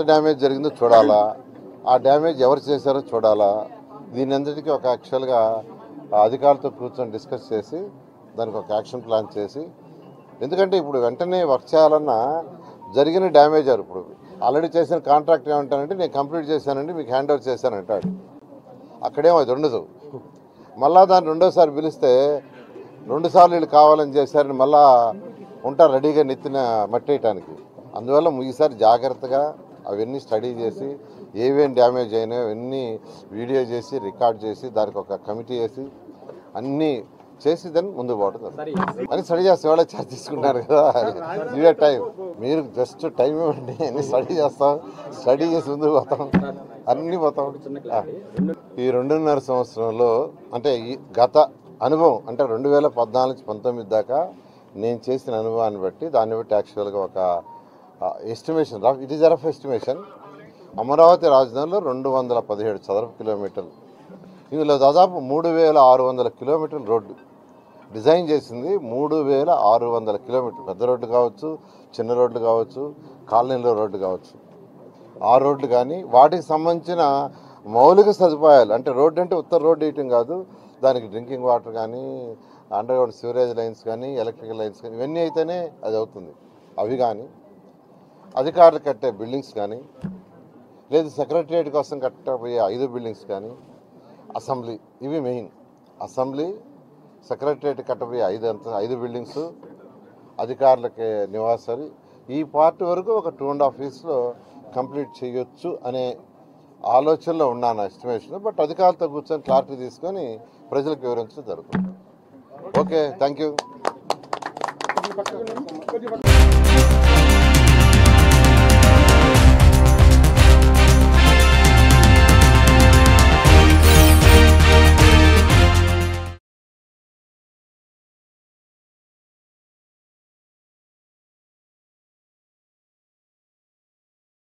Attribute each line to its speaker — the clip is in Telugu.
Speaker 1: డ్యామేజ్ జరిగిందో చూడాలా ఆ డ్యామేజ్ ఎవరు చేశారో చూడాలా దీని అందరికీ ఒక యాక్చువల్గా అధికారులతో కూర్చొని డిస్కస్ చేసి దానికి ఒక యాక్షన్ ప్లాన్ చేసి ఎందుకంటే ఇప్పుడు వెంటనే వర్క్ చేయాలన్నా జరిగిన డ్యామేజ్ ఆరు ఇప్పుడు ఆల్రెడీ చేసిన కాంట్రాక్ట్ ఏమంటానంటే నేను కంప్లీట్ చేశానండి మీకు హ్యాండ్ ఓవర్ చేశాను అంటాడు అక్కడేమో అది ఉండదు మళ్ళా దాన్ని రెండోసారి పిలిస్తే రెండు సార్లు వీళ్ళు కావాలని చేశారని మళ్ళా ఉంటారు రెడీగా నెత్తిన మట్టేయటానికి అందువల్ల ఈసారి జాగ్రత్తగా అవన్నీ స్టడీ చేసి ఏవేం డ్యామేజ్ అయినాయో అవన్నీ వీడియో చేసి రికార్డ్ చేసి దానికి ఒక కమిటీ వేసి అన్నీ చేసి దాన్ని ముందు పోవడం అని స్టడీ చేస్తే వాళ్ళే ఛార్జ్ తీసుకుంటారు కదా ఇవే టైం మీరు జస్ట్ టైం ఇవ్వండి అన్ని స్టడీ చేస్తాం స్టడీ చేసి ముందుకు పోతాం అన్నీ పోతాం ఆ. ఈ రెండున్నర సంవత్సరంలో అంటే ఈ గత అనుభవం అంటే రెండు వేల పద్నాలుగు నుంచి పంతొమ్మిది దాకా నేను చేసిన అనుభవాన్ని బట్టి దాన్ని బట్టి యాక్చువల్గా ఒక estimation rough it is rough estimation Amaravati రాజధానిలో రెండు వందల పదిహేడు చదరపు కిలోమీటర్లు ఇందులో దాదాపు మూడు వేల ఆరు వందల కిలోమీటర్ల రోడ్డు డిజైన్ చేసింది మూడు వేల ఆరు వందల కిలోమీటర్లు పెద్ద రోడ్డు కావచ్చు చిన్న రోడ్లు కావచ్చు కాలనీలో రోడ్డు కావచ్చు ఆ రోడ్లు కానీ వాటికి సంబంధించిన మౌలిక సదుపాయాలు అంటే రోడ్డు అంటే ఉత్తర రోడ్డు వేయటం కాదు దానికి డ్రింకింగ్ వాటర్ కానీ అండర్ గ్రౌండ్ సివరేజ్ లైన్స్ కానీ ఎలక్ట్రికల్ లైన్స్ కానీ ఇవన్నీ అయితేనే అది అవుతుంది అవి కానీ అధికారులు కట్టే బిల్డింగ్స్ కానీ లేదు సెక్రటరియట్ కోసం కట్టబోయే ఐదు బిల్డింగ్స్ కానీ అసెంబ్లీ ఇవి మెయిన్ అసెంబ్లీ సెక్రటరియట్ కట్టబోయే ఐదు అంత ఐదు బిల్డింగ్స్ అధికారులకి నివాసాలు ఈ పార్ట్ వరకు ఒక టూ అండ్ హాఫ్ ఇయర్స్లో కంప్లీట్ చేయొచ్చు అనే ఆలోచనలో ఉన్నాను ఎస్టిమేషన్ బట్ అధికారులతో కూర్చొని క్లారిటీ తీసుకొని ప్రజలకు వివరించడం జరుగుతుంది ఓకే థ్యాంక్ యూ